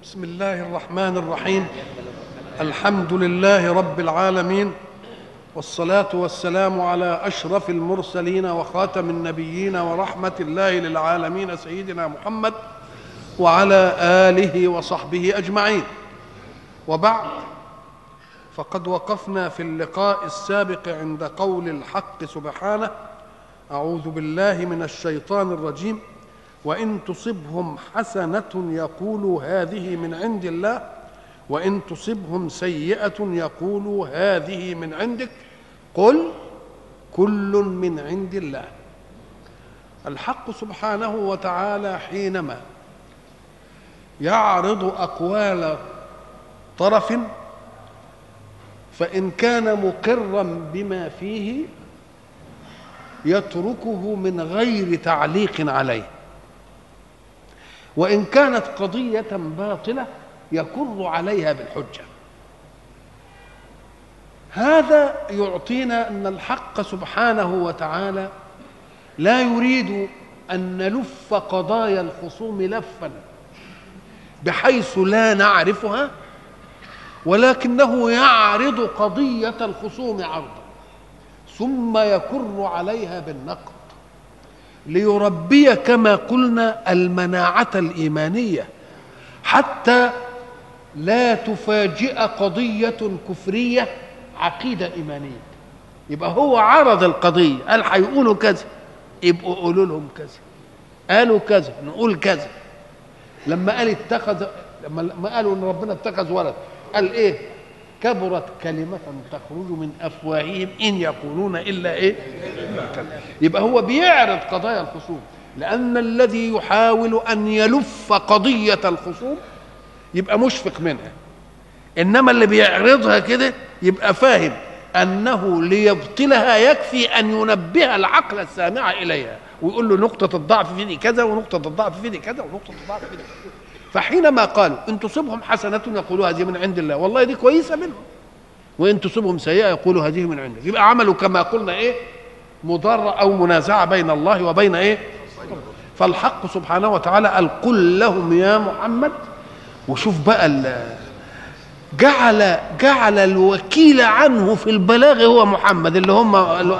بسم الله الرحمن الرحيم الحمد لله رب العالمين والصلاه والسلام على اشرف المرسلين وخاتم النبيين ورحمه الله للعالمين سيدنا محمد وعلى اله وصحبه اجمعين وبعد فقد وقفنا في اللقاء السابق عند قول الحق سبحانه اعوذ بالله من الشيطان الرجيم وان تصبهم حسنه يقولوا هذه من عند الله وان تصبهم سيئه يقولوا هذه من عندك قل كل من عند الله الحق سبحانه وتعالى حينما يعرض اقوال طرف فان كان مقرا بما فيه يتركه من غير تعليق عليه وان كانت قضيه باطله يكر عليها بالحجه هذا يعطينا ان الحق سبحانه وتعالى لا يريد ان نلف قضايا الخصوم لفا بحيث لا نعرفها ولكنه يعرض قضيه الخصوم عرضا ثم يكر عليها بالنقد ليربي كما قلنا المناعه الايمانيه حتى لا تفاجئ قضيه كفريه عقيده ايمانيه يبقى هو عرض القضيه قال هيقولوا كذا يبقوا قولوا لهم كذا قالوا كذا نقول كذا لما قال اتخذ لما قالوا ان ربنا اتخذ ولد قال ايه كبرت كلمة تخرج من أفواههم إن يقولون إلا إيه يبقى هو بيعرض قضايا الخصوم لأن الذي يحاول أن يلف قضية الخصوم يبقى مشفق منها إنما اللي بيعرضها كده يبقى فاهم أنه ليبطلها يكفي أن ينبه العقل السامع إليها ويقول له نقطة الضعف في دي كذا ونقطة الضعف في دي كذا ونقطة الضعف في دي كذا فحينما قالوا ان تصبهم حسنه يقولوا هذه من عند الله والله دي كويسه منهم وان تصبهم سيئه يقولوا هذه من عندك يبقى عملوا كما قلنا ايه مضارة او منازعه بين الله وبين ايه فالحق سبحانه وتعالى قال قل لهم يا محمد وشوف بقى جعل جعل الوكيل عنه في البلاغ هو محمد اللي هم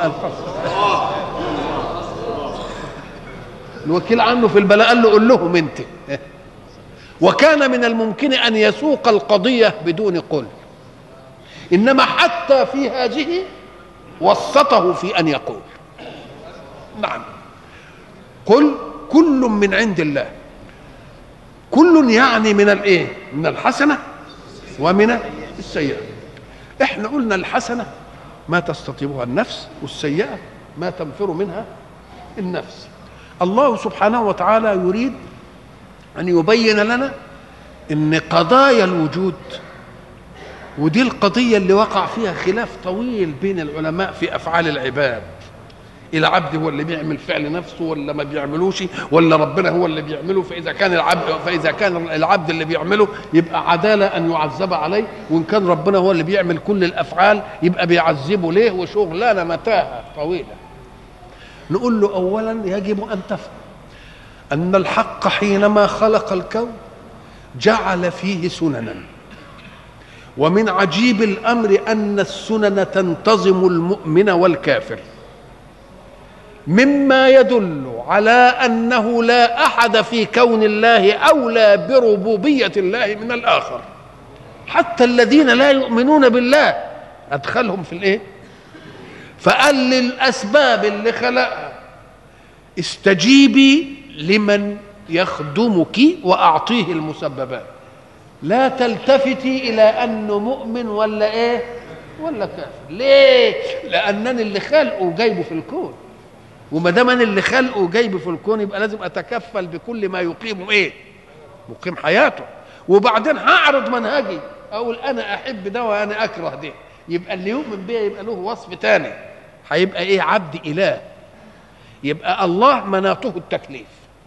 الوكيل عنه في البلاغ قال له قول لهم انت وكان من الممكن ان يسوق القضيه بدون قل انما حتى في هذه وسطه في ان يقول نعم قل كل من عند الله كل يعني من الايه من الحسنه ومن السيئه احنا قلنا الحسنه ما تستطيبها النفس والسيئه ما تنفر منها النفس الله سبحانه وتعالى يريد أن يبين لنا أن قضايا الوجود ودي القضية اللي وقع فيها خلاف طويل بين العلماء في أفعال العباد العبد هو اللي بيعمل فعل نفسه ولا ما بيعملوش ولا ربنا هو اللي بيعمله فإذا كان العبد فإذا كان العبد اللي بيعمله يبقى عدالة أن يعذب عليه وإن كان ربنا هو اللي بيعمل كل الأفعال يبقى بيعذبه ليه وشغلانة متاهة طويلة نقول له أولا يجب أن تفهم ان الحق حينما خلق الكون جعل فيه سننا ومن عجيب الامر ان السنن تنتظم المؤمن والكافر مما يدل على انه لا احد في كون الله اولى بربوبيه الله من الاخر حتى الذين لا يؤمنون بالله ادخلهم في الايه فقال للاسباب اللي خلقها استجيبي لمن يخدمك واعطيه المسببات لا تلتفتي الى انه مؤمن ولا ايه ولا كافر ليه لانني اللي خلقه جايبه في الكون وما دام انا اللي خلقه جايبه في الكون يبقى لازم اتكفل بكل ما يقيم ايه مقيم حياته وبعدين هعرض منهجي اقول انا احب ده وانا اكره ده يبقى اللي يؤمن بيه يبقى له وصف تاني هيبقى ايه عبد اله يبقى الله مناطه التكليف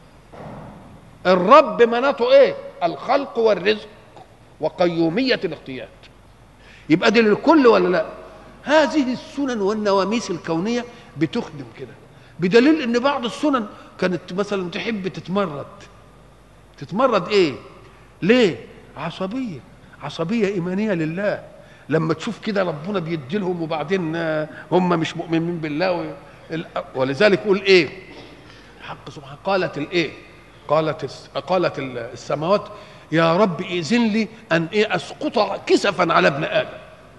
الرب مناطه ايه الخلق والرزق وقيومية الاختيار يبقى دي للكل ولا لا هذه السنن والنواميس الكونية بتخدم كده بدليل ان بعض السنن كانت مثلا تحب تتمرد تتمرد ايه ليه عصبيه عصبيه ايمانيه لله لما تشوف كده ربنا بيدي لهم وبعدين هم مش مؤمنين بالله ولذلك يقول ايه حق سبحانه قالت الايه قالت قالت السماوات يا رب ائذن لي ان ايه اسقط كسفا على ابن ادم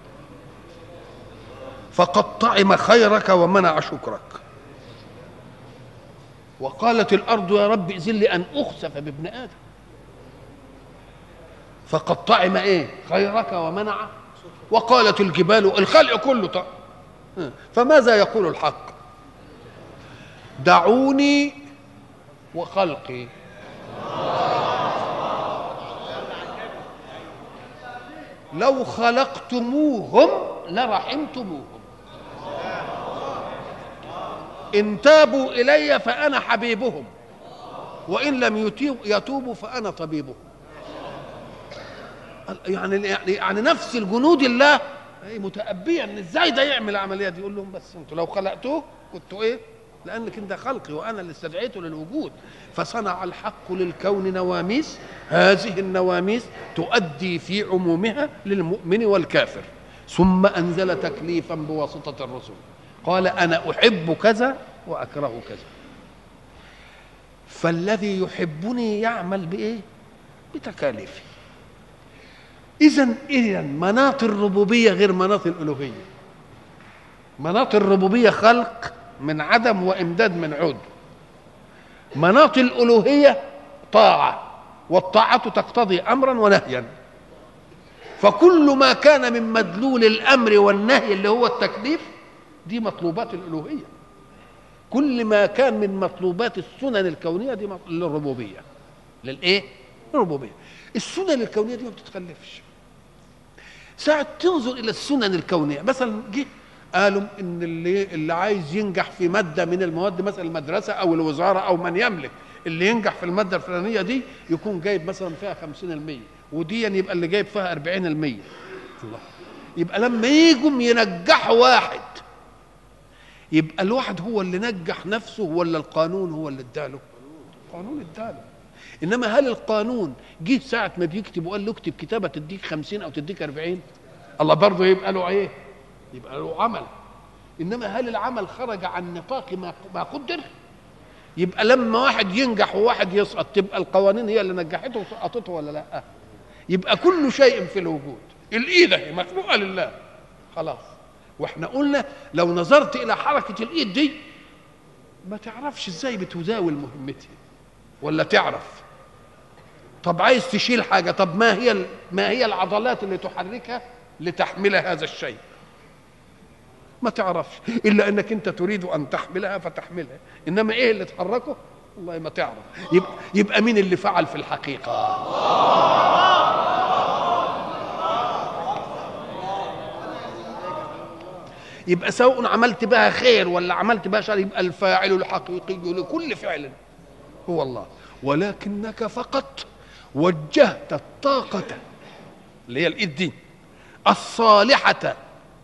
فقد طعم خيرك ومنع شكرك وقالت الارض يا رب ائذن لي ان اخسف بابن ادم فقد طعم ايه خيرك ومنع وقالت الجبال الخلق كله طعم فماذا يقول الحق دعوني وخلقي لو خلقتموهم لرحمتموهم إن تابوا إلي فأنا حبيبهم وإن لم يتوبوا فأنا طبيبهم يعني يعني نفس الجنود الله متأبية ان ازاي ده يعمل العمليه دي يقول لهم بس انتوا لو خلقتوه كنتوا ايه لانك انت خلقي وانا اللي استدعيته للوجود فصنع الحق للكون نواميس هذه النواميس تؤدي في عمومها للمؤمن والكافر ثم انزل تكليفا بواسطه الرسل قال انا احب كذا واكره كذا فالذي يحبني يعمل بايه بتكاليفي اذا اذا مناط الربوبيه غير مناط الالوهيه مناط الربوبيه خلق من عدم وامداد من عود مناط الالوهيه طاعه والطاعه تقتضي امرا ونهيا فكل ما كان من مدلول الامر والنهي اللي هو التكليف دي مطلوبات الالوهيه كل ما كان من مطلوبات السنن الكونيه دي للربوبيه للايه الربوبيه السنن الكونيه دي ما بتتخلفش ساعة تنظر إلى السنن الكونية مثلا جه قالوا إن اللي اللي عايز ينجح في مادة من المواد مثلا المدرسة أو الوزارة أو من يملك اللي ينجح في المادة الفلانية دي يكون جايب مثلا فيها 50% ودي يبقى اللي جايب فيها 40% الله يبقى لما يجوا ينجحوا واحد يبقى الواحد هو اللي نجح نفسه ولا القانون هو اللي اداله؟ القانون اداله انما هل القانون جه ساعه ما بيكتب وقال له اكتب كتابه تديك 50 او تديك 40 الله برضه يبقى له ايه يبقى له عمل انما هل العمل خرج عن نطاق ما ما قدر يبقى لما واحد ينجح وواحد يسقط تبقى القوانين هي اللي نجحته وسقطته ولا لا يبقى كل شيء في الوجود الايد اهي مخلوقه لله خلاص واحنا قلنا لو نظرت الى حركه الايد دي ما تعرفش ازاي بتزاول مهمتها ولا تعرف طب عايز تشيل حاجه طب ما هي ما هي العضلات اللي تحركها لتحمل هذا الشيء ما تعرفش الا انك انت تريد ان تحملها فتحملها انما ايه اللي تحركه والله ما تعرف يبقى, يبقى مين اللي فعل في الحقيقه يبقى سواء عملت بها خير ولا عملت بها شر يبقى الفاعل الحقيقي لكل فعل هو الله ولكنك فقط وجهت الطاقة اللي هي الإيد دي الصالحة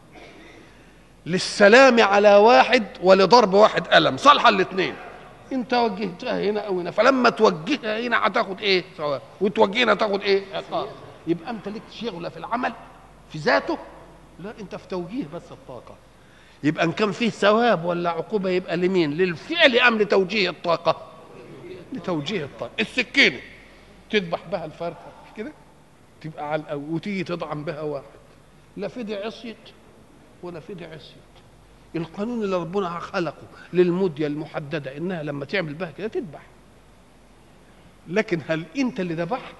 للسلام على واحد ولضرب واحد ألم صالحة الاثنين انت وجهتها هنا او هنا فلما توجهها هنا هتاخد ايه سواء وتوجه هنا تاخد ايه عقاب يبقى انت ليك شغله في العمل في ذاته لا انت في توجيه بس الطاقه يبقى ان كان فيه ثواب ولا عقوبه يبقى لمين للفعل ام لتوجيه الطاقه لتوجيه الطاقه السكينه تذبح بها الفرخه مش كده تبقى على الأول وتيجي تطعم بها واحد لا فدي عصيت ولا فدي عصيت القانون اللي ربنا خلقه للمدة المحددة إنها لما تعمل بها كده تذبح لكن هل أنت اللي ذبحت؟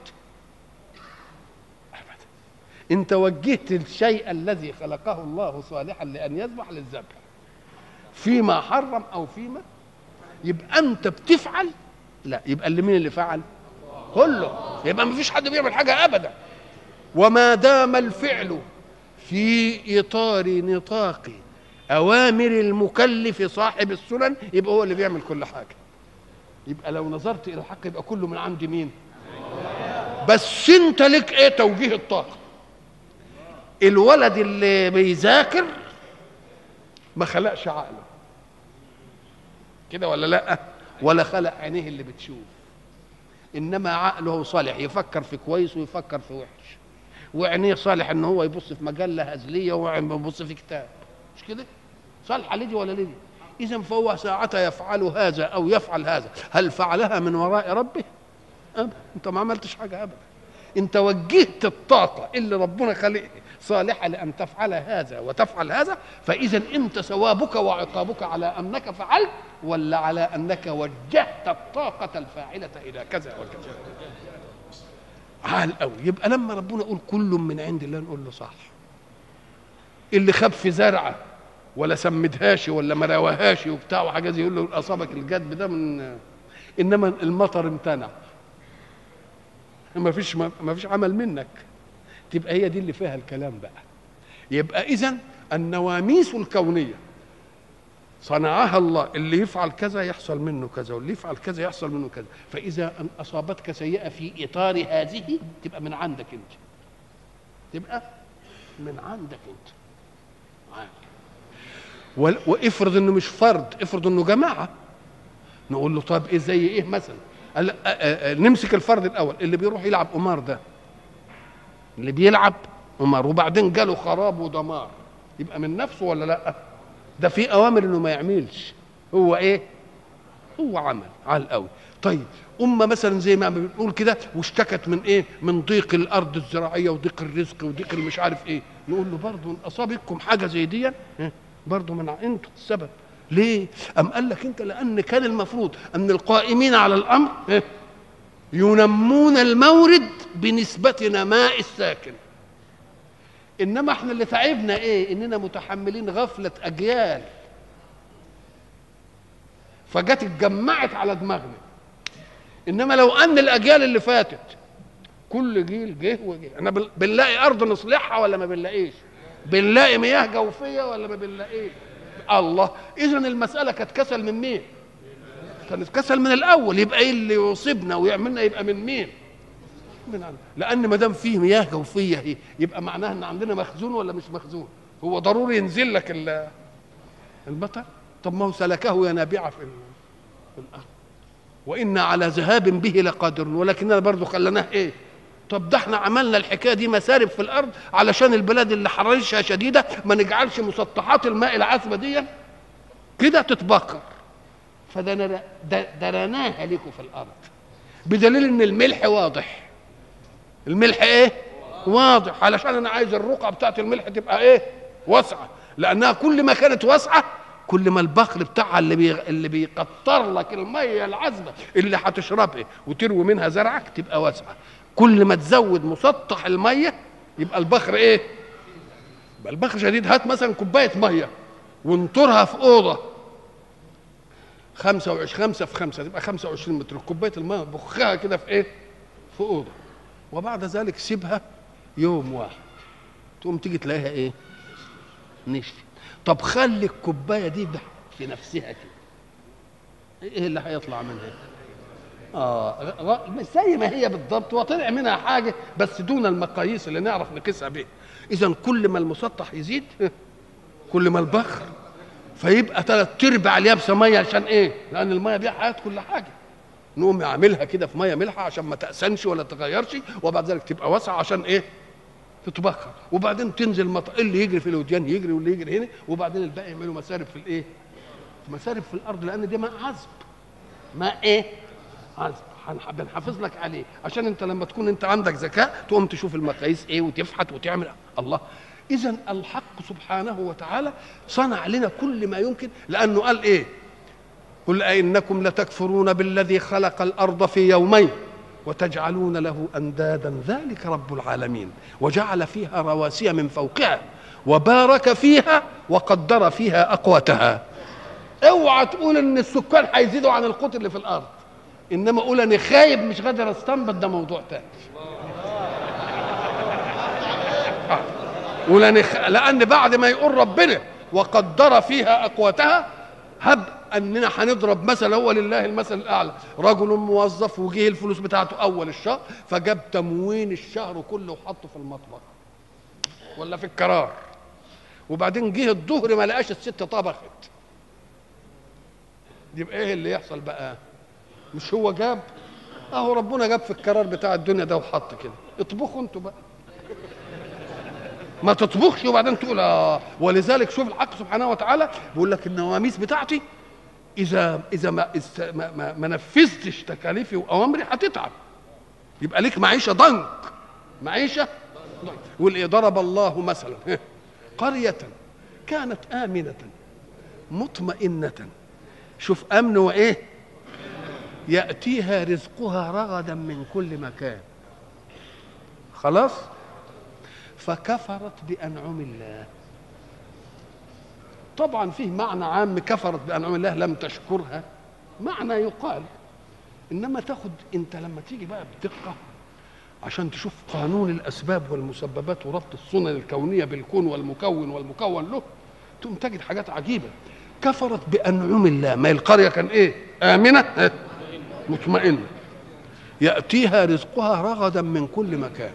أبدا أنت وجهت الشيء الذي خلقه الله صالحا لأن يذبح للذبح فيما حرم أو فيما يبقى أنت بتفعل لا يبقى اللي مين اللي فعل؟ كله يبقى ما فيش حد بيعمل حاجة أبدا وما دام الفعل في إطار نطاق أوامر المكلف صاحب السنن يبقى هو اللي بيعمل كل حاجة يبقى لو نظرت إلى الحق يبقى كله من عند مين بس انت لك ايه توجيه الطاقة الولد اللي بيذاكر ما خلقش عقله كده ولا لا ولا خلق عينيه اللي بتشوف انما عقله صالح يفكر في كويس ويفكر في وحش وعينيه صالح ان هو يبص في مجله هزليه ويبص في كتاب مش كده صالحه لدي ولا لدي اذا فهو ساعتها يفعل هذا او يفعل هذا هل فعلها من وراء ربه أبدا انت ما عملتش حاجه ابدا انت وجهت الطاقه اللي ربنا خلق صالحه لان تفعل هذا وتفعل هذا فاذا انت ثوابك وعقابك على انك فعلت ولا على انك وجهت الطاقه الفاعله الى كذا وكذا عال قوي يبقى لما ربنا يقول كل من عند الله نقول له صح اللي خاب في زرعه ولا سمدهاش ولا ما رواهاش وبتاع وحاجات يقول له اصابك الجدب ده من انما المطر امتنع ما فيش ما فيش عمل منك تبقى هي دي اللي فيها الكلام بقى يبقى اذا النواميس الكونيه صنعها الله اللي يفعل كذا يحصل منه كذا واللي يفعل كذا يحصل منه كذا فاذا ان اصابتك سيئه في اطار هذه تبقى من عندك انت تبقى من عندك انت وافرض انه مش فرد افرض انه جماعه نقول له طب ايه زي ايه مثلا قال نمسك الفرد الاول اللي بيروح يلعب قمار ده اللي بيلعب قمار وبعدين جاله خراب ودمار يبقى من نفسه ولا لا ده في اوامر انه ما يعملش هو ايه هو عمل على قوي طيب أمة مثلا زي ما بنقول كده واشتكت من إيه؟ من ضيق الأرض الزراعية وضيق الرزق وضيق المش عارف إيه، نقول له برضه إن أصابتكم حاجة زي دي برضه من انتوا السبب ليه ام قال لك انت لان كان المفروض ان القائمين على الامر ينمون المورد بنسبة نماء الساكن انما احنا اللي تعبنا ايه اننا متحملين غفلة اجيال فجت اتجمعت على دماغنا انما لو ان الاجيال اللي فاتت كل جيل جه وجه انا بنلاقي ارض نصلحها ولا ما بنلاقيش بنلاقي مياه جوفيه ولا ما بنلاقيش الله اذا المساله كانت كسل من مين كانت كسل من الاول يبقى ايه اللي يصيبنا ويعملنا يبقى من مين من عند. لان ما دام فيه مياه جوفيه هي يبقى معناها ان عندنا مخزون ولا مش مخزون هو ضروري ينزل لك المطر طب ما هو سلكه ينابيع في الارض وان على ذهاب به لقادرون ولكننا برضه خلناه ايه طب ده احنا عملنا الحكايه دي مسارب في الارض علشان البلاد اللي حرارتها شديده ما نجعلش مسطحات الماء العذبه دي كده تتبخر فدرناها لكم في الارض بدليل ان الملح واضح الملح ايه واضح علشان انا عايز الرقعه بتاعت الملح تبقى ايه واسعه لانها كل ما كانت واسعه كل ما البخر بتاعها اللي بي... اللي بيقطر لك الميه العذبه اللي هتشربها وتروي منها زرعك تبقى واسعه كل ما تزود مسطح الميه يبقى البخر ايه يبقى البخر شديد هات مثلا كوبايه ميه وانطرها في اوضه 25 خمسة في خمسة تبقى 25 متر كوباية الماء بخها كده في ايه؟ في أوضة وبعد ذلك سيبها يوم واحد تقوم تيجي تلاقيها ايه؟ نشفت طب خلي الكوباية دي في نفسها كده ايه اللي هيطلع منها؟ اه زي ما هي بالضبط وطلع منها حاجه بس دون المقاييس اللي نعرف نقيسها بيها اذا كل ما المسطح يزيد كل ما البخر فيبقى ثلاث ارباع اليابسه ميه عشان ايه؟ لان الميه دي حياه كل حاجه نقوم يعملها كده في ميه ملحه عشان ما تأسنش ولا تغيرش وبعد ذلك تبقى واسعه عشان ايه؟ تتبخر وبعدين تنزل مط... اللي يجري في الوديان يجري واللي يجري هنا وبعدين الباقي يعملوا مسارب في الايه؟ مسارب في الارض لان دي ماء عذب ماء ايه؟ عذب بنحافظ لك عليه عشان انت لما تكون انت عندك ذكاء تقوم تشوف المقاييس ايه وتفحت وتعمل الله اذا الحق سبحانه وتعالى صنع لنا كل ما يمكن لانه قال ايه قل أئنكم لتكفرون بالذي خلق الأرض في يومين وتجعلون له أندادا ذلك رب العالمين وجعل فيها رواسي من فوقها وبارك فيها وقدر فيها أقواتها اوعى تقول ان السكان هيزيدوا عن القوت اللي في الارض انما اقول انا خايب مش قادر استنبط ده موضوع تاني قول انا خ... لان بعد ما يقول ربنا وقدر فيها اقواتها هب اننا هنضرب مثل هو لله المثل الاعلى رجل موظف وجه الفلوس بتاعته اول الشهر فجاب تموين الشهر كله وحطه في المطبخ ولا في الكرار وبعدين جه الظهر ما لقاش الست طبخت يبقى ايه اللي يحصل بقى مش هو جاب اهو ربنا جاب في القرار بتاع الدنيا ده وحط كده اطبخوا انتوا بقى ما تطبخش وبعدين تقول اه ولذلك شوف الحق سبحانه وتعالى بيقول لك النواميس بتاعتي اذا اذا ما است- ما, ما, ما نفذتش تكاليفي واوامري هتتعب يبقى ليك معيشه ضنك معيشه ضنك يقول ايه ضرب الله مثلا قريه كانت امنه مطمئنه شوف امن وايه ياتيها رزقها رغدا من كل مكان خلاص فكفرت بانعم الله طبعا فيه معنى عام كفرت بانعم الله لم تشكرها معنى يقال انما تاخد انت لما تيجي بقى بدقه عشان تشوف قانون الاسباب والمسببات وربط السنن الكونيه بالكون والمكون والمكون له تقوم تجد حاجات عجيبه كفرت بانعم الله ما هي القريه كان ايه امنه اه، مطمئنه ياتيها رزقها رغدا من كل مكان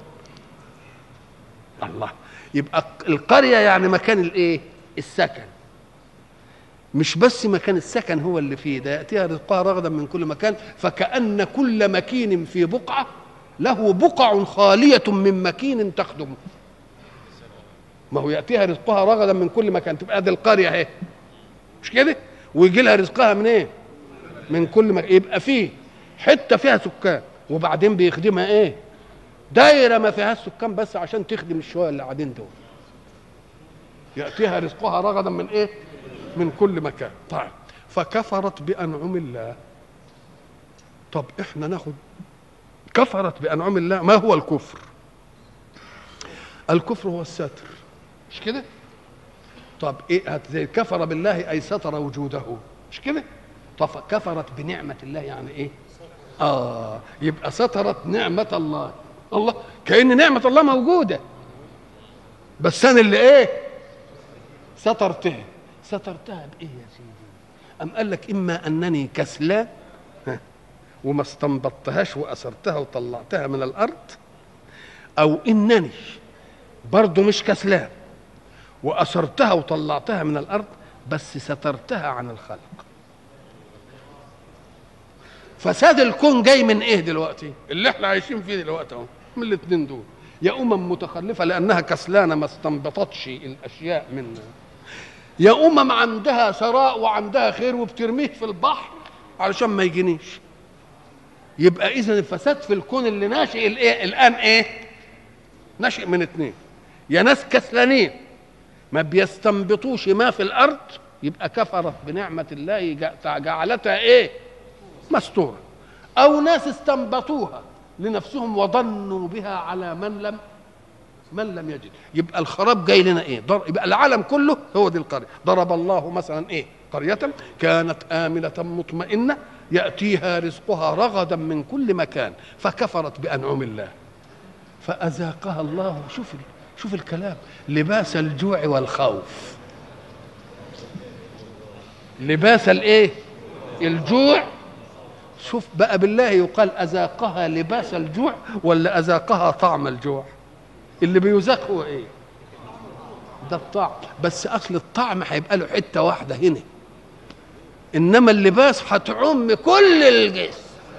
الله يبقى القريه يعني مكان الايه السكن مش بس مكان السكن هو اللي فيه ده ياتيها رزقها رغدا من كل مكان فكأن كل مكين في بقعة له بقع خالية من مكين تخدمه ما هو يأتيها رزقها رغدا من كل مكان تبقى دي القرية اهي مش كده ويجي لها رزقها من ايه من كل مكان يبقى فيه حتة فيها سكان وبعدين بيخدمها ايه دايرة ما فيهاش سكان بس عشان تخدم الشوية اللي قاعدين دول يأتيها رزقها رغدا من ايه من كل مكان طيب فكفرت بأنعم الله طب احنا ناخد كفرت بأنعم الله ما هو الكفر الكفر هو الستر مش كده طب ايه هت- زي كفر بالله اي ستر وجوده مش كده طب كفرت بنعمة الله يعني ايه اه يبقى سترت نعمة الله الله كأن نعمة الله موجودة بس انا اللي ايه سترتها سترتها بايه يا سيدي ام قال لك اما انني كسلان ها، وما استنبطتهاش واسرتها وطلعتها من الارض او انني برضه مش كسلان واسرتها وطلعتها من الارض بس سترتها عن الخلق فساد الكون جاي من ايه دلوقتي اللي احنا عايشين فيه دلوقتي اهو من الاثنين دول يا امم متخلفه لانها كسلانه ما استنبطتش الاشياء من يا امم عندها ثراء وعندها خير وبترميه في البحر علشان ما يجينيش يبقى اذا الفساد في الكون اللي ناشئ الايه الان ايه ناشئ من اتنين يا ناس كسلانين ما بيستنبطوش ما في الارض يبقى كفرت بنعمه الله جع- جعلتها ايه مستوره او ناس استنبطوها لنفسهم وظنوا بها على من لم من لم يجد يبقى الخراب جاي لنا ايه ضر... يبقى العالم كله هو دي القريه ضرب الله مثلا ايه قريه كانت امنه مطمئنه ياتيها رزقها رغدا من كل مكان فكفرت بانعم الله فاذاقها الله شوف ال- شوف الكلام لباس الجوع والخوف لباس الايه الجوع شوف بقى بالله يقال اذاقها لباس الجوع ولا اذاقها طعم الجوع اللي بيذاق هو ايه ده الطعم بس اصل الطعم هيبقى له حته واحده هنا انما اللباس هتعم كل الجسم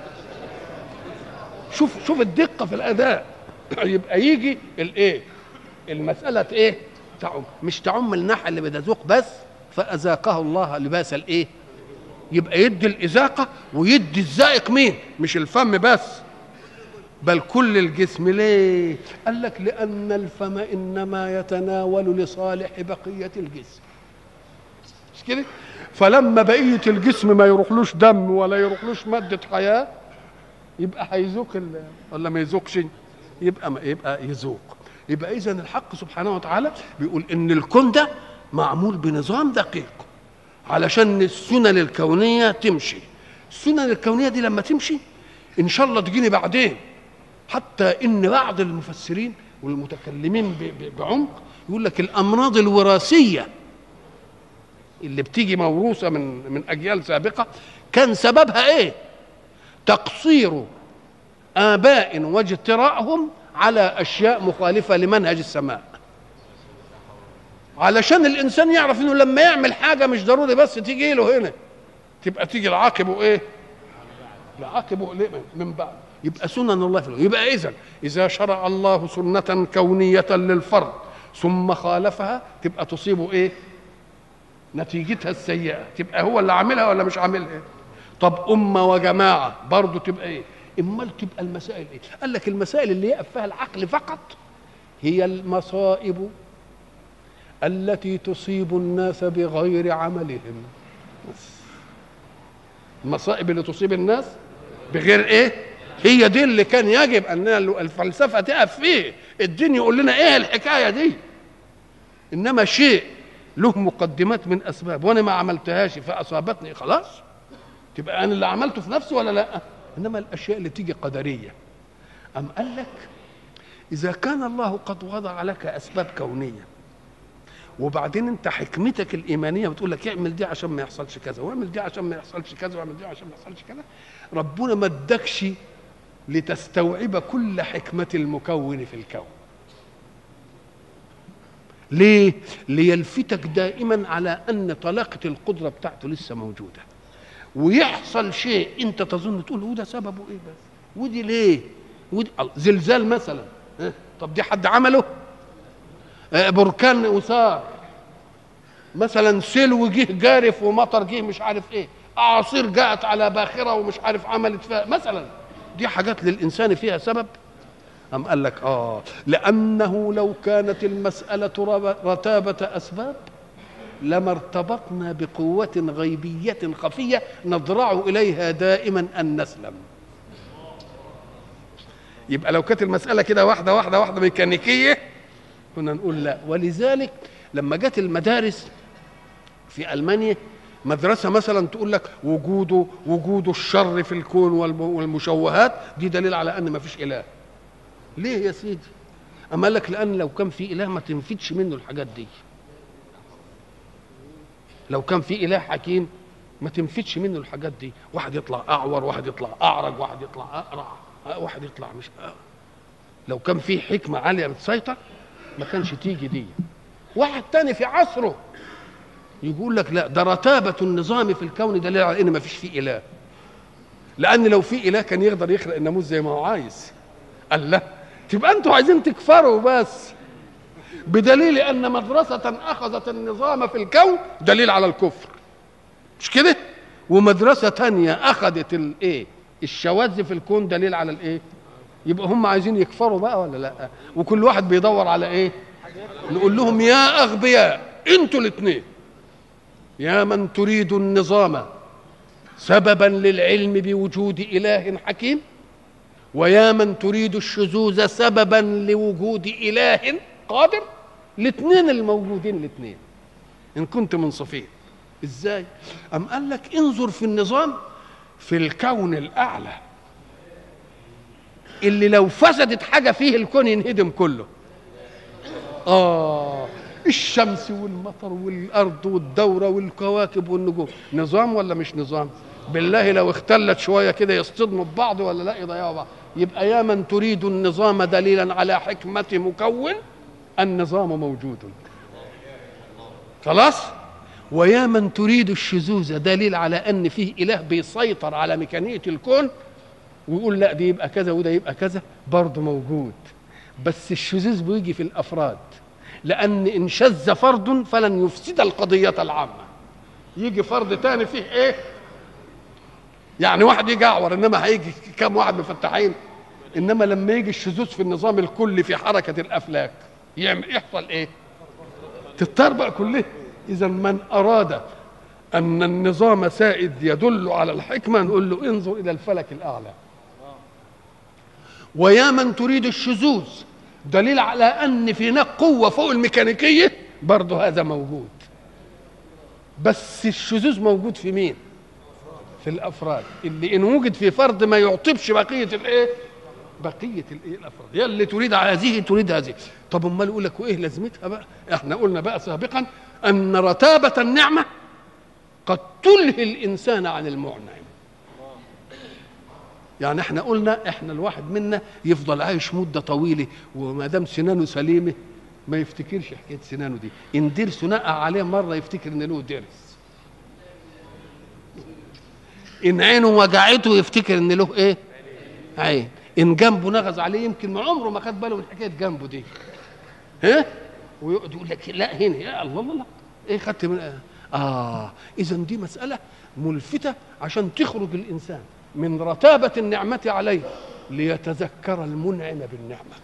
شوف شوف الدقه في الاداء يبقى يجي الايه المساله ايه تعم مش تعم الناحيه اللي بتذوق بس فاذاقه الله لباس الايه يبقى يدي الإذاقة ويدي الذائق مين مش الفم بس بل كل الجسم ليه قال لك لأن الفم إنما يتناول لصالح بقية الجسم مش كده فلما بقية الجسم ما يروحلوش دم ولا يروحلوش مادة حياة يبقى هيذوق ال- ولا ما يذوقش يبقى ما يبقى يذوق يبقى إذا الحق سبحانه وتعالى بيقول إن الكون ده معمول بنظام دقيق علشان السنن الكونية تمشي السنن الكونية دي لما تمشي إن شاء الله تجيني بعدين حتى إن بعض المفسرين والمتكلمين ب- ب- بعمق يقول لك الأمراض الوراثية اللي بتيجي موروثة من من أجيال سابقة كان سببها إيه؟ تقصير آباء واجتراءهم على أشياء مخالفة لمنهج السماء علشان الانسان يعرف انه لما يعمل حاجه مش ضروري بس تيجي له هنا تبقى تيجي العاقب ايه العاقب إيه؟ من بعد يبقى سنن الله في الكون يبقى اذا اذا شرع الله سنه كونيه للفرد ثم خالفها تبقى تصيبه ايه نتيجتها السيئه تبقى هو اللي عاملها ولا مش عاملها طب امه وجماعه برضه تبقى ايه امال تبقى المسائل ايه قال لك المسائل اللي يقف فيها العقل فقط هي المصائب التي تصيب الناس بغير عملهم المصائب اللي تصيب الناس بغير ايه هي دي اللي كان يجب ان الفلسفه تقف فيه الدين يقول لنا ايه الحكايه دي انما شيء له مقدمات من اسباب وانا ما عملتهاش فاصابتني خلاص تبقى انا اللي عملته في نفسي ولا لا انما الاشياء اللي تيجي قدريه ام قال لك اذا كان الله قد وضع لك اسباب كونيه وبعدين انت حكمتك الايمانيه بتقول لك اعمل دي عشان ما يحصلش كذا واعمل دي عشان ما يحصلش كذا واعمل دي عشان ما يحصلش كذا ربنا ما ادكش لتستوعب كل حكمه المكون في الكون ليه ليلفتك دائما على ان طلاقه القدره بتاعته لسه موجوده ويحصل شيء انت تظن تقول وده سببه ايه بس ودي ليه ودي زلزال مثلا اه؟ طب دي حد عمله اه بركان وثار مثلا سلو جه جارف ومطر جه مش عارف ايه اعاصير جاءت على باخره ومش عارف عملت فيها مثلا دي حاجات للانسان فيها سبب أم قال لك آه لأنه لو كانت المسألة رتابة أسباب لما ارتبطنا بقوة غيبية خفية نضرع إليها دائما أن نسلم يبقى لو كانت المسألة كده واحدة واحدة واحدة ميكانيكية كنا نقول لا ولذلك لما جت المدارس في ألمانيا مدرسة مثلا تقول لك وجوده وجود الشر في الكون والمشوهات دي دليل على أن ما فيش إله ليه يا سيدي أما لك لأن لو كان في إله ما تنفدش منه الحاجات دي لو كان في إله حكيم ما تنفدش منه الحاجات دي واحد يطلع أعور واحد يطلع أعرج واحد يطلع أقرع واحد يطلع مش أقرع. لو كان في حكمة عالية بتسيطر ما كانش تيجي دي واحد تاني في عصره يقول لك لا ده رتابة النظام في الكون دليل على إن ما فيش فيه إله لأن لو في إله كان يقدر يخلق الناموس زي ما هو عايز قال لا تبقى انتوا عايزين تكفروا بس بدليل ان مدرسة اخذت النظام في الكون دليل على الكفر مش كده ومدرسة تانية اخذت الايه الشواذ في الكون دليل على الايه يبقى هم عايزين يكفروا بقى ولا لا وكل واحد بيدور على ايه نقول لهم يا اغبياء انتوا الاثنين يا من تريد النظام سببا للعلم بوجود اله حكيم ويا من تريد الشذوذ سببا لوجود اله قادر الاثنين الموجودين الاثنين ان كنت منصفين ازاي ام قال لك انظر في النظام في الكون الاعلى اللي لو فسدت حاجه فيه الكون ينهدم كله اه الشمس والمطر والارض والدوره والكواكب والنجوم نظام ولا مش نظام بالله لو اختلت شويه كده يصطدموا ببعض ولا لا يضيعوا بعض يبقى يا من تريد النظام دليلا على حكمة مكون النظام موجود خلاص ويا من تريد الشذوذ دليل على ان فيه اله بيسيطر على ميكانية الكون ويقول لا دي يبقى كذا وده يبقى كذا برضه موجود بس الشذوذ بيجي في الافراد لان ان شذ فرد فلن يفسد القضية العامة يجي فرد تاني فيه ايه يعني واحد يجي اعور انما هيجي كم واحد مفتحين انما لما يجي الشذوذ في النظام الكلي في حركه الافلاك يعمل يحصل ايه تتربع كلها اذا من اراد ان النظام سائد يدل على الحكمه نقول له انظر الى الفلك الاعلى ويا من تريد الشذوذ دليل على ان في هناك قوه فوق الميكانيكيه برضه هذا موجود بس الشذوذ موجود في مين في الافراد اللي ان وجد في فرد ما يعطبش بقيه الايه بقيه الايه الافراد هي اللي تريد هذه تريد هذه طب امال يقول لك وايه لازمتها بقى احنا قلنا بقى سابقا ان رتابه النعمه قد تلهي الانسان عن المعنعم يعني احنا قلنا احنا الواحد منا يفضل عايش مده طويله وما دام سنانه سليمه ما يفتكرش حكايه سنانه دي ان درس نقع عليه مره يفتكر ان له درس ان عينه وجعته يفتكر ان له ايه عين ان جنبه نغز عليه يمكن ما عمره ما خد باله من حكايه جنبه دي ها ويقعد يقول لك لا هنا يا الله الله الله ايه خدت من اه اذا دي مساله ملفته عشان تخرج الانسان من رتابه النعمه عليه ليتذكر المنعم بالنعمه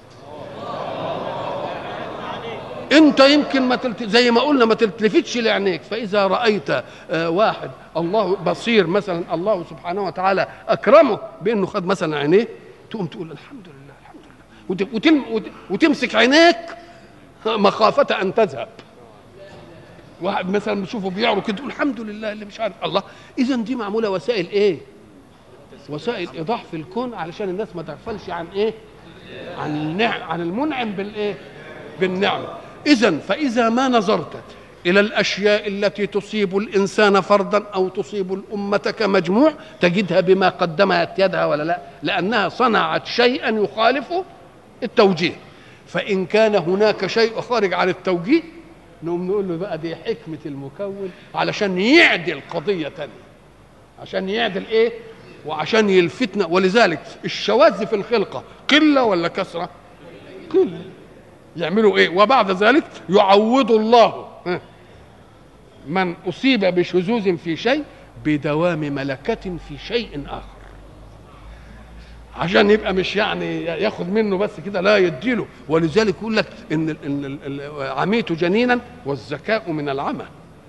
انت يمكن ما تلت... زي ما قلنا ما تلتفتش لعينيك فاذا رايت آه واحد الله بصير مثلا الله سبحانه وتعالى اكرمه بانه خد مثلا عينيه تقوم تقول الحمد لله الحمد لله وت... وتم... وت... وتمسك عينيك مخافه ان تذهب واحد مثلا بتشوفه بيعرض كده تقول الحمد لله اللي مش عارف الله اذا دي معموله وسائل ايه وسائل ايضاح في الكون علشان الناس ما تغفلش عن ايه عن النعم عن المنعم بالايه بالنعمه اذا فاذا ما نظرت الى الاشياء التي تصيب الانسان فردا او تصيب الامه كمجموع تجدها بما قدمت يدها ولا لا لانها صنعت شيئا يخالف التوجيه فان كان هناك شيء خارج عن التوجيه نقوم نقول له بقى دي حكمه المكون علشان يعدل قضيه تانية عشان يعدل ايه وعشان يلفتنا ولذلك الشواذ في الخلقه قله ولا كثره قله يعملوا ايه وبعد ذلك يعوض الله من اصيب بشذوذ في شيء بدوام ملكه في شيء اخر عشان يبقى مش يعني ياخد منه بس كده لا يديله ولذلك يقول لك ان ان عميت جنينا والذكاء من العمى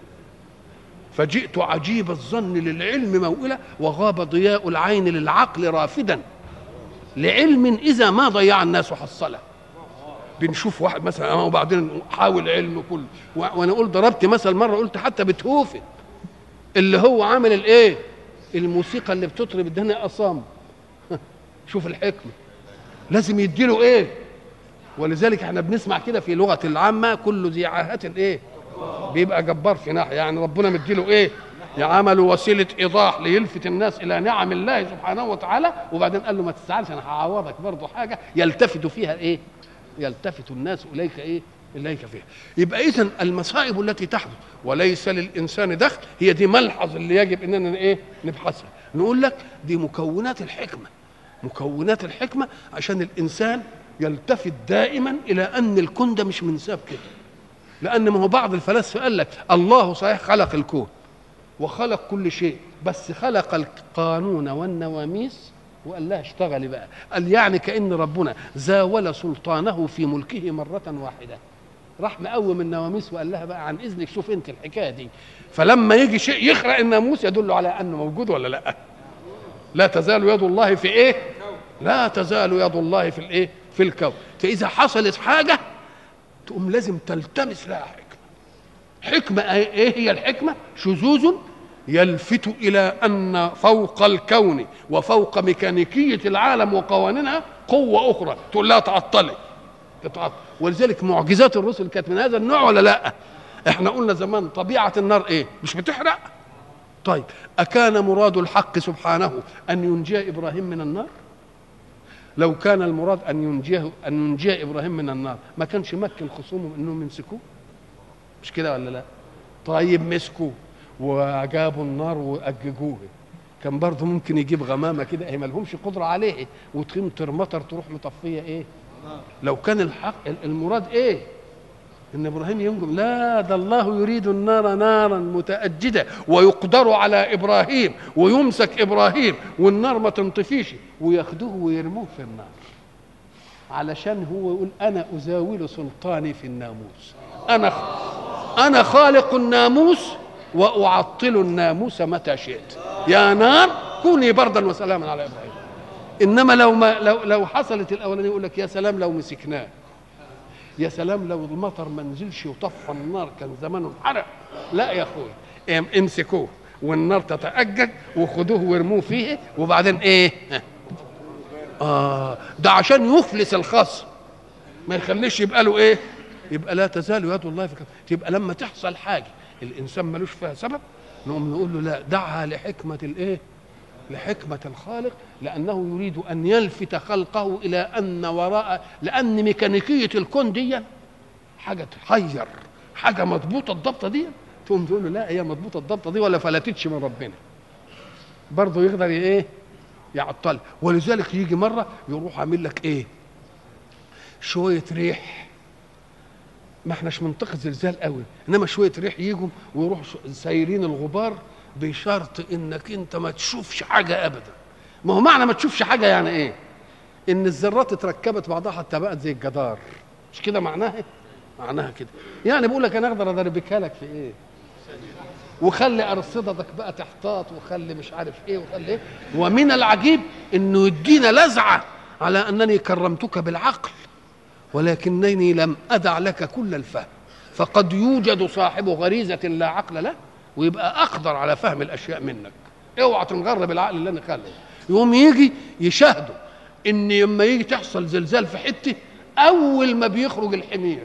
فجئت عجيب الظن للعلم موئلة وغاب ضياء العين للعقل رافدا لعلم إذا ما ضيع الناس حصله بنشوف واحد مثلا وبعدين حاول علم كله وانا قلت ضربت مثل مره قلت حتى بتهوفن اللي هو عامل الايه الموسيقى اللي بتطرب الدنيا اصام شوف الحكمه لازم يديله ايه ولذلك احنا بنسمع كده في لغه العامه كل ذي عاهه ايه بيبقى جبار في ناحيه يعني ربنا مديله ايه عملوا وسيله ايضاح ليلفت الناس الى نعم الله سبحانه وتعالى وبعدين قال له ما تزعلش انا هعوضك برضه حاجه يلتفت فيها ايه يلتفت الناس اليك ايه اليك فيها يبقى اذا المصائب التي تحدث وليس للانسان دخل هي دي ملحظ اللي يجب اننا ايه نبحثها نقول لك دي مكونات الحكمه مكونات الحكمه عشان الانسان يلتفت دائما الى ان الكون ده مش منساب كده لان ما هو بعض الفلاسفه قال لك الله صحيح خلق الكون وخلق كل شيء بس خلق القانون والنواميس وقال لها اشتغلي بقى قال يعني كأن ربنا زاول سلطانه في ملكه مرة واحدة راح مقوم النواميس وقال لها بقى عن اذنك شوف انت الحكايه دي فلما يجي شيء يخرق الناموس يدل على انه موجود ولا لا لا تزال يد الله في ايه لا تزال يد الله في الايه في الكون فاذا حصلت حاجه تقوم لازم تلتمس لها حكمه حكمه ايه هي الحكمه شذوذ يلفت الى ان فوق الكون وفوق ميكانيكيه العالم وقوانينها قوه اخرى تقول لها تعطلي تتعطل ولذلك معجزات الرسل كانت من هذا النوع ولا لا احنا قلنا زمان طبيعه النار ايه مش بتحرق طيب اكان مراد الحق سبحانه ان ينجي ابراهيم من النار لو كان المراد ان ينجيه ان ينجي ابراهيم من النار ما كانش مكن خصومه انهم يمسكوه مش كده ولا لا طيب مسكوه وجابوا النار واججوه كان برضه ممكن يجيب غمامه كده هي مالهمش قدره عليه وتقيم ترمطر تروح مطفيه ايه لو كان الحق المراد ايه ان ابراهيم ينجم لا ده الله يريد النار نارا متاجده ويقدر على ابراهيم ويمسك ابراهيم والنار ما تنطفيش وياخدوه ويرموه في النار علشان هو يقول انا ازاول سلطاني في الناموس انا انا خالق الناموس واعطل الناموس متى شئت يا نار كوني بردا وسلاما على ابراهيم انما لو ما لو لو حصلت الاولانيه يقول لك يا سلام لو مسكناه يا سلام لو المطر ما نزلش وطفى النار كان زمانه انحرق لا يا اخوي امسكوه والنار تتأجج وخدوه وارموه فيه وبعدين ايه اه ده عشان يفلس الخصم ما يخليش يبقى له ايه يبقى لا تزال يد الله في كف يبقى لما تحصل حاجه الانسان ملوش فيها سبب نقوم نقول له لا دعها لحكمه الايه لحكمة الخالق لأنه يريد أن يلفت خلقه إلى أن وراء لأن ميكانيكية الكون دي حاجة تحير حاجة مضبوطة الضبطة دي تقوم تقول له لا هي مضبوطة الضبطة دي ولا فلتتش من ربنا برضه يقدر ايه يعطل ولذلك يجي مره يروح عامل لك ايه شويه ريح ما احناش منطقه زلزال قوي انما شويه ريح يجوا ويروحوا سايرين الغبار بشرط انك انت ما تشوفش حاجه ابدا ما هو معنى ما تشوفش حاجه يعني ايه ان الذرات اتركبت بعضها حتى بقت زي الجدار مش كده معناها معناها كده يعني بقول لك انا اقدر ادربكها لك في ايه وخلي ارصدتك بقى تحتاط وخلي مش عارف ايه وخلي ايه ومن العجيب انه يدينا لزعه على انني كرمتك بالعقل ولكنني لم ادع لك كل الفهم فقد يوجد صاحب غريزه لا عقل له ويبقى اقدر على فهم الاشياء منك اوعى تنغر بالعقل اللي انا خلقه يقوم يجي يشاهدوا ان لما يجي تحصل زلزال في حته اول ما بيخرج الحمير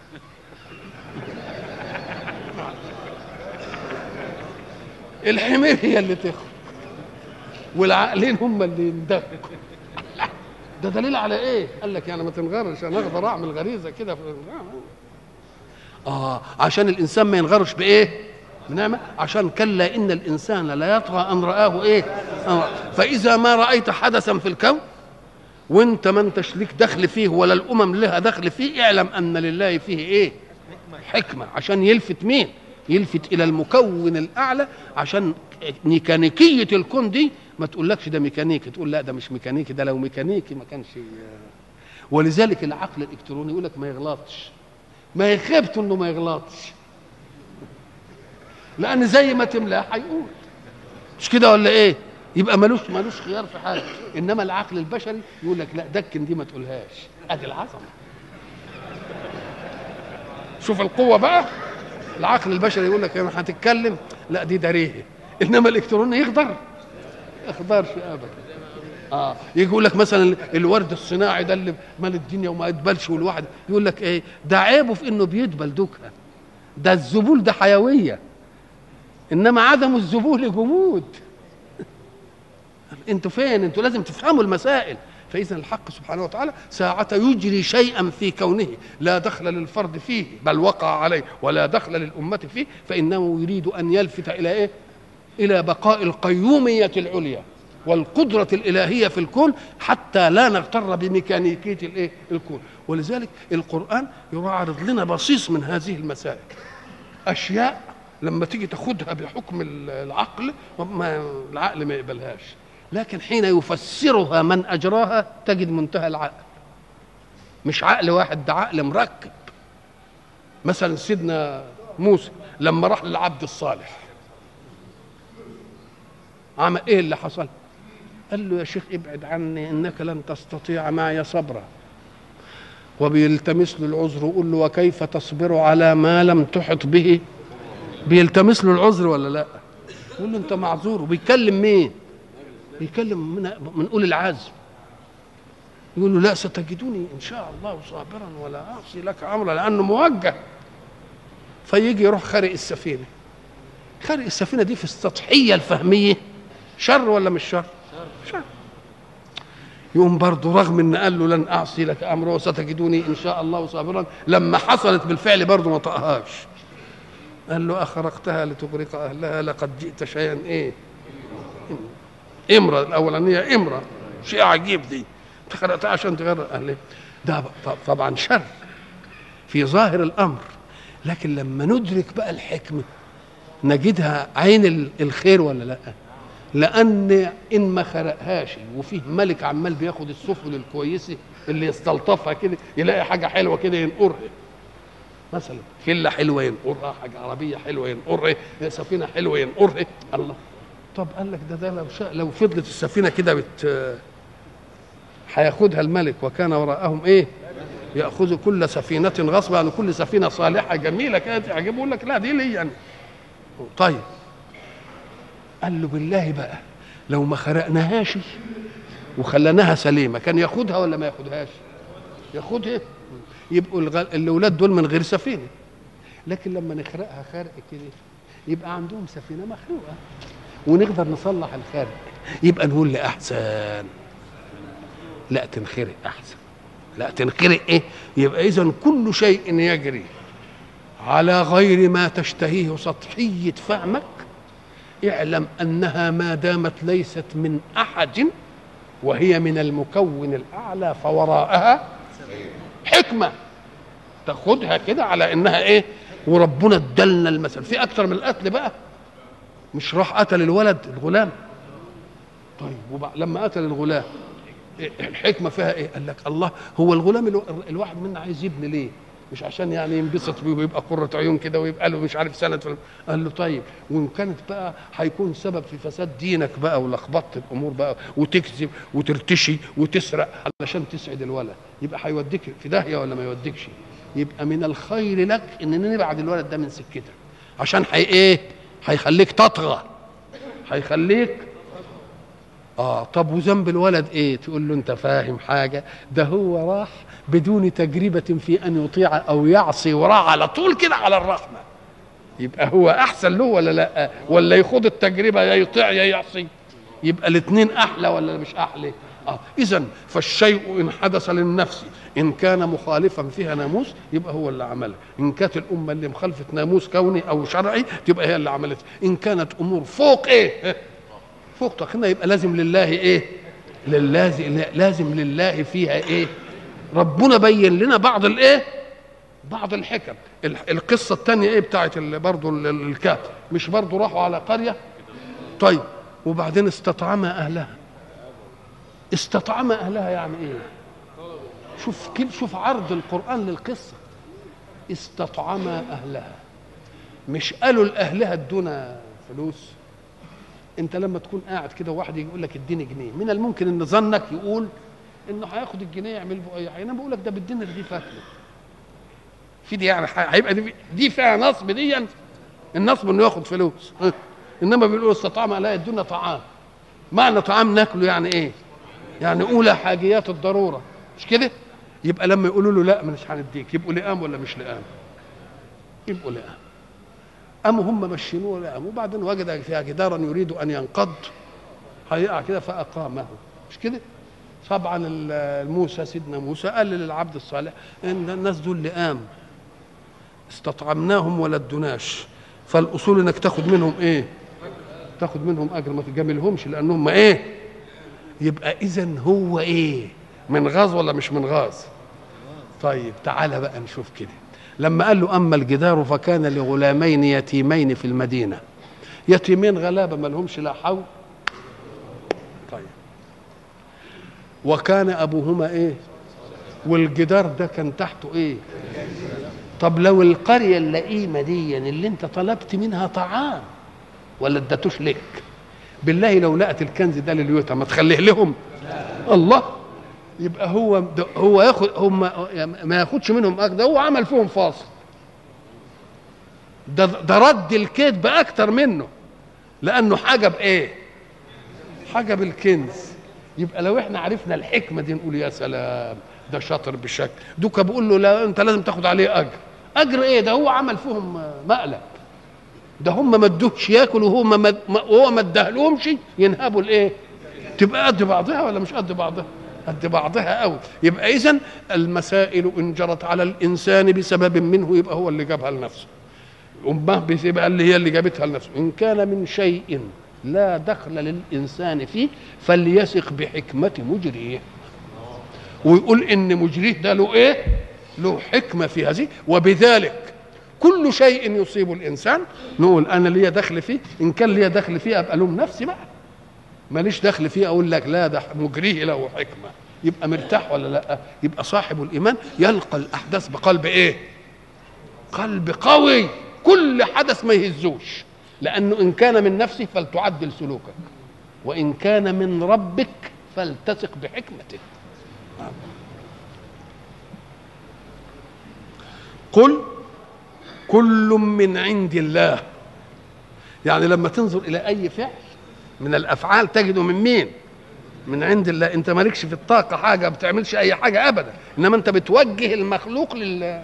الحمير هي اللي تخرج والعقلين هم اللي يندفقوا ده دليل على ايه؟ قال لك يعني ما تنغرش انا اقدر اعمل غريزه كده في اه عشان الانسان ما ينغرش بايه؟ بنعمه عشان كلا ان الانسان لا يطغى ان راه ايه؟ آه. فاذا ما رايت حدثا في الكون وانت ما انتش ليك دخل فيه ولا الامم لها دخل فيه اعلم ان لله فيه ايه؟ حكمه عشان يلفت مين؟ يلفت الى المكون الاعلى عشان ميكانيكيه الكون دي ما تقولكش ده ميكانيكي تقول لا ده مش ميكانيكي ده لو ميكانيكي ما كانش ولذلك العقل الالكتروني يقول لك ما يغلطش ما يخيبته انه ما يغلطش لان زي ما تملاه هيقول مش كده ولا ايه يبقى ملوش ملوش خيار في حاجه انما العقل البشري يقول لك لا دكن دي ما تقولهاش ادي العظمه شوف القوه بقى العقل البشري يقول لك انا هتتكلم لا دي دريه انما الالكتروني يقدر يقدرش ابدا اه يجي يقول لك مثلا الورد الصناعي ده اللي مال الدنيا وما يدبلش والواحد يقول لك ايه ده عيبه في انه بيدبل دوكها ده الذبول ده حيويه انما عدم الذبول جمود انتوا فين انتوا لازم تفهموا المسائل فإذا الحق سبحانه وتعالى ساعة يجري شيئا في كونه لا دخل للفرد فيه بل وقع عليه ولا دخل للأمة فيه فإنه يريد أن يلفت إلى إيه؟ إلى بقاء القيومية العليا والقدرة الإلهية في الكون حتى لا نغتر بميكانيكية الإيه؟ الكون ولذلك القرآن يعرض لنا بصيص من هذه المسائل أشياء لما تيجي تاخدها بحكم العقل ما العقل ما يقبلهاش لكن حين يفسرها من اجراها تجد منتهى العقل مش عقل واحد ده عقل مركب مثلا سيدنا موسى لما راح للعبد الصالح عمل ايه اللي حصل قال له يا شيخ ابعد عني انك لن تستطيع معي صبرا وبيلتمس له العذر ويقول له وكيف تصبر على ما لم تحط به بيلتمس له العذر ولا لا يقول له انت معذور وبيكلم مين بيكلم من من اولي العزم يقول له لا ستجدوني ان شاء الله صابرا ولا اعصي لك امرا لانه موجه فيجي يروح خارق السفينه خارق السفينه دي في السطحيه الفهميه شر ولا مش شر؟ شر يقوم برضه رغم ان قال له لن اعصي لك امرا وستجدوني ان شاء الله صابرا لما حصلت بالفعل برضه ما طقهاش قال له اخرقتها لتغرق اهلها لقد جئت شيئا ايه امرأة الأولانية امرأة شيء عجيب دي خلقتها عشان تغرق أهلها ده طبعا شر في ظاهر الأمر لكن لما ندرك بقى الحكمة نجدها عين الخير ولا لا لأن إن ما خرقهاش وفيه ملك عمال بياخد السفن الكويسة اللي يستلطفها كده يلاقي حاجة حلوة كده ينقرها مثلا فيلا حلوة ينقرها حاجة عربية حلوة ينقرها سفينة حلوة ينقرها الله طب قال لك ده ده لو شاء لو فضلت السفينه كده بت هياخدها الملك وكان وراءهم ايه؟ ياخذ كل سفينه غصبا يعني كل سفينه صالحه جميله كده تعجبه يقول لك لا دي لي يعني طيب قال له بالله بقى لو ما خرقناهاش وخليناها سليمه كان ياخدها ولا ما ياخدهاش؟ ياخدها يبقوا الاولاد دول من غير سفينه لكن لما نخرقها خرق كده يبقى عندهم سفينه مخلوقه ونقدر نصلح الخارج يبقى نقول لأحسن لا تنخرق أحسن لا تنخرق إيه يبقى إذا كل شيء يجري على غير ما تشتهيه سطحية فهمك اعلم أنها ما دامت ليست من أحد وهي من المكون الاعلى فوراءها حكمه تاخدها كده على انها ايه وربنا ادلنا المثل في اكتر من القتل بقى مش راح قتل الولد الغلام طيب وبعد لما قتل الغلام إيه الحكمه فيها ايه قال لك الله هو الغلام الو... الواحد منا عايز يبني ليه مش عشان يعني ينبسط بيه ويبقى قرة عيون كده ويبقى له مش عارف سنة في قال له طيب وإن كانت بقى هيكون سبب في فساد دينك بقى ولخبطة الأمور بقى وتكذب وترتشي وتسرق علشان تسعد الولد يبقى هيوديك في داهية ولا ما يوديكش يبقى من الخير لك إن نبعد الولد ده من سكتك عشان هي إيه هيخليك تطغى هيخليك اه طب وذنب الولد ايه تقول له انت فاهم حاجه ده هو راح بدون تجربه في ان يطيع او يعصي وراح على طول كده على الرحمه يبقى هو احسن له ولا لا ولا يخوض التجربه يا يطيع يا يعصي يبقى الاثنين احلى ولا مش احلى اه اذا فالشيء ان حدث للنفس ان كان مخالفا فيها ناموس يبقى هو اللي عملها ان كانت الامه اللي مخالفه ناموس كوني او شرعي تبقى هي اللي عملتها ان كانت امور فوق ايه فوق طاقتنا يبقى لازم لله ايه للازم لازم لله فيها ايه ربنا بين لنا بعض الايه بعض الحكم القصه الثانيه ايه بتاعت برضه الكهف مش برضه راحوا على قريه طيب وبعدين استطعم اهلها استطعم اهلها يعني ايه شوف كل شوف عرض القران للقصه استطعم اهلها مش قالوا لاهلها ادونا فلوس انت لما تكون قاعد كده وواحد يجي يقول لك اديني جنيه من الممكن ان ظنك يقول انه هياخد الجنيه يعمل به اي حاجه انا بقول لك ده بالدينار دي فاكله في دي يعني هيبقى دي, دي فيها نصب دي النصب انه ياخد فلوس انما بيقولوا استطعم لا يدونا طعام معنى طعام ناكله يعني ايه يعني اولى حاجيات الضروره مش كده يبقى لما يقولوا له لا مش هنديك يبقوا لئام ولا مش لئام يبقوا لئام قاموا هم مشينوه لقام وبعدين وجد فيها جدارا يريد ان ينقض هيقع كده فاقامه مش كده طبعا موسى سيدنا موسى قال للعبد الصالح ان الناس دول لئام استطعمناهم ولا ادوناش فالاصول انك تاخد منهم ايه تاخد منهم اجر ما تجاملهمش لانهم ايه يبقى اذا هو ايه من غاز ولا مش من غاز طيب تعالى بقى نشوف كده لما قال له اما الجدار فكان لغلامين يتيمين في المدينه يتيمين غلابه ما لهمش لا حول طيب وكان ابوهما ايه والجدار ده كان تحته ايه طب لو القريه اللئيمه دي اللي انت طلبت منها طعام ولا ادتوش لك بالله لو لقت الكنز ده لليوتا ما تخليه لهم الله يبقى هو هو ياخد هم ما ياخدش منهم اجر ده هو عمل فيهم فاصل ده ده رد الكذب اكتر منه لانه حاجه بايه حاجه بالكنز يبقى لو احنا عرفنا الحكمه دي نقول يا سلام ده شاطر بشكل دوكا بيقول له لا انت لازم تاخد عليه اجر اجر ايه ده هو عمل فيهم مقلب ده هم ما ادوهش ياكل وهو ما وهو ما اداهلهمش ينهبوا الايه تبقى قد بعضها ولا مش قد بعضها قد بعضها قوي يبقى اذا المسائل ان جرت على الانسان بسبب منه يبقى هو اللي جابها لنفسه امه بتبقى اللي هي اللي جابتها لنفسه ان كان من شيء لا دخل للانسان فيه فليثق بحكمه مجريه ويقول ان مجريه ده له ايه له حكمه في هذه وبذلك كل شيء يصيب الانسان نقول انا ليا دخل فيه ان كان ليا دخل فيه ابقى الوم نفسي بقى ماليش دخل فيه اقول لك لا ده مجريه له حكمه يبقى مرتاح ولا لا يبقى صاحب الايمان يلقى الاحداث بقلب ايه قلب قوي كل حدث ما يهزوش لانه ان كان من نفسه فلتعدل سلوكك وان كان من ربك فلتثق بحكمته قل كل من عند الله يعني لما تنظر الى اي فعل من الافعال تجده من مين من عند الله انت مالكش في الطاقه حاجه ما بتعملش اي حاجه ابدا انما انت بتوجه المخلوق لل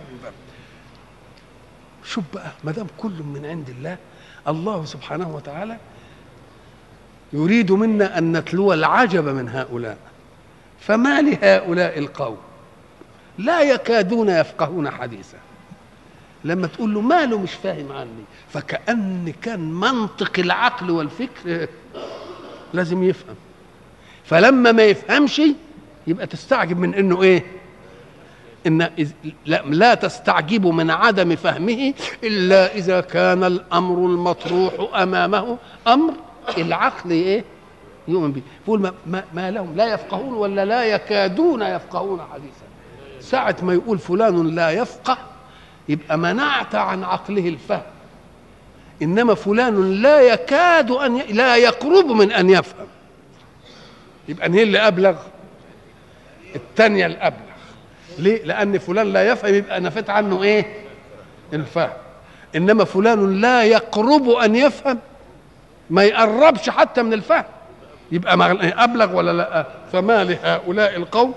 شوف بقى ما دام كل من عند الله الله سبحانه وتعالى يريد منا ان نتلو العجب من هؤلاء فما لهؤلاء القوم لا يكادون يفقهون حديثا لما تقول له ماله مش فاهم عني فكأن كان منطق العقل والفكر لازم يفهم فلما ما يفهمش يبقى تستعجب من انه ايه ان إذ- لا, لا تستعجب من عدم فهمه الا اذا كان الامر المطروح امامه امر العقل ايه يؤمن به يقول ما, ما, ما لهم لا يفقهون ولا لا يكادون يفقهون حديثا ساعة ما يقول فلان لا يفقه يبقى منعت عن عقله الفهم انما فلان لا يكاد ان ي... لا يقرب من ان يفهم يبقى هي اللي ابلغ الثانيه الابلغ ليه لان فلان لا يفهم يبقى نفيت عنه ايه الفهم انما فلان لا يقرب ان يفهم ما يقربش حتى من الفهم يبقى مغ- ابلغ ولا لا فما لهؤلاء القوم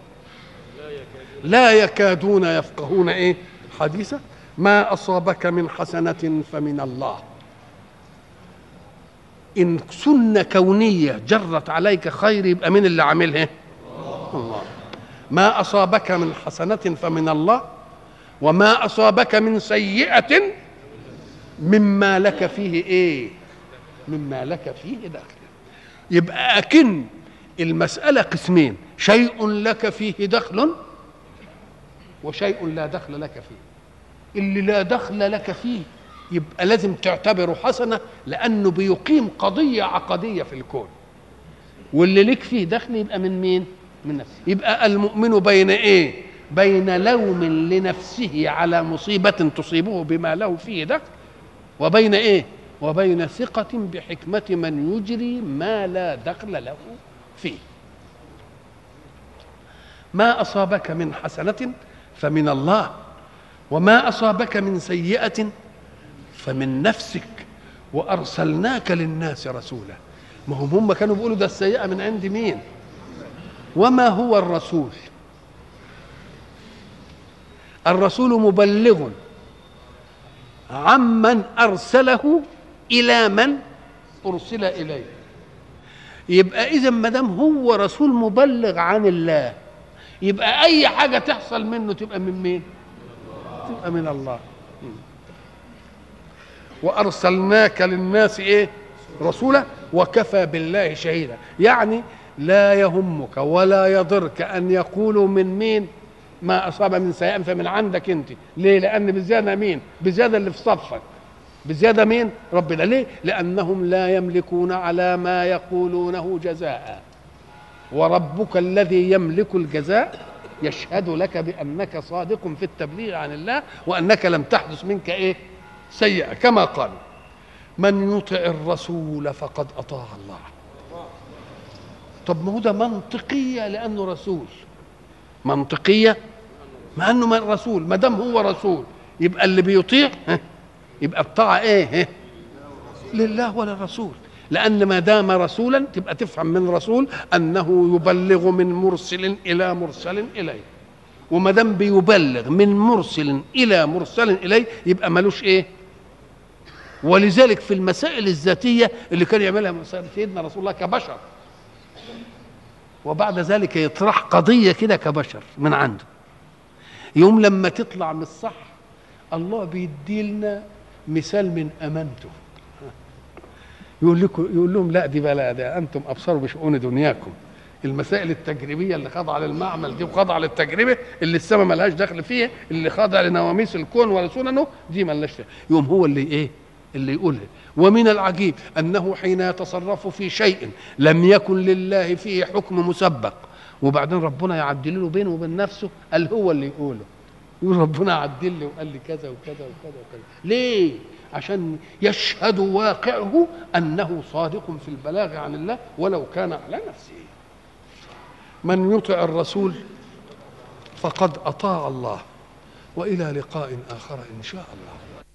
لا يكادون يفقهون ايه حديثا ما اصابك من حسنه فمن الله ان سنه كونيه جرت عليك خير يبقى مين اللي عاملها الله ما اصابك من حسنه فمن الله وما اصابك من سيئه مما لك فيه ايه مما لك فيه دخل يبقى اكن المساله قسمين شيء لك فيه دخل وشيء لا دخل لك فيه اللي لا دخل لك فيه يبقى لازم تعتبره حسنه لانه بيقيم قضيه عقديه في الكون واللي لك فيه دخل يبقى من مين من نفسه يبقى المؤمن بين ايه بين لوم لنفسه على مصيبه تصيبه بما له فيه دخل وبين ايه وبين ثقة بحكمة من يجري ما لا دخل له فيه ما أصابك من حسنة فمن الله وما أصابك من سيئة فمن نفسك وأرسلناك للناس رسولا ما هم هم كانوا بيقولوا ده السيئة من عند مين وما هو الرسول الرسول مبلغ عمن ارسله الى من ارسل اليه يبقى اذا ما دام هو رسول مبلغ عن الله يبقى اي حاجه تحصل منه تبقى من مين تبقى من الله وارسلناك للناس ايه رسولا وكفى بالله شهيدا يعني لا يهمك ولا يضرك ان يقولوا من مين ما اصاب من سيئا فمن عندك انت ليه لان بزياده مين بزياده اللي في صفك بزياده مين ربنا ليه لانهم لا يملكون على ما يقولونه جزاء وربك الذي يملك الجزاء يشهد لك بانك صادق في التبليغ عن الله وانك لم تحدث منك ايه سيئه كما قال من يطع الرسول فقد اطاع الله طب ما هو ده منطقيه لانه رسول منطقيه مع انه من رسول ما دام هو رسول يبقى اللي بيطيع ها، يبقى الطاعه ايه ها؟ لله وللرسول لان ما دام رسولا تبقى تفهم من رسول انه يبلغ من مرسل الى مرسل اليه وما دام بيبلغ من مرسل الى مرسل اليه يبقى ملوش ايه ولذلك في المسائل الذاتيه اللي كان يعملها سيدنا رسول الله كبشر وبعد ذلك يطرح قضيه كده كبشر من عنده يوم لما تطلع من الصح الله بيدي لنا مثال من امانته يقول لكم يقول لهم لا دي بلا ده انتم ابصروا بشؤون دنياكم المسائل التجريبيه اللي خاضعه للمعمل دي وخاضعه للتجربه اللي السماء ملهاش دخل فيها اللي خاضعه لنواميس الكون ولا سننه دي ملهاش فيها يوم هو اللي ايه اللي يقولها ومن العجيب انه حين يتصرف في شيء لم يكن لله فيه حكم مسبق وبعدين ربنا يعدل له بينه وبين نفسه قال هو اللي يقوله يقول ربنا عدل لي وقال لي كذا وكذا وكذا وكذا ليه عشان يشهد واقعه انه صادق في البلاغ عن الله ولو كان على نفسه من يطع الرسول فقد اطاع الله والى لقاء اخر ان شاء الله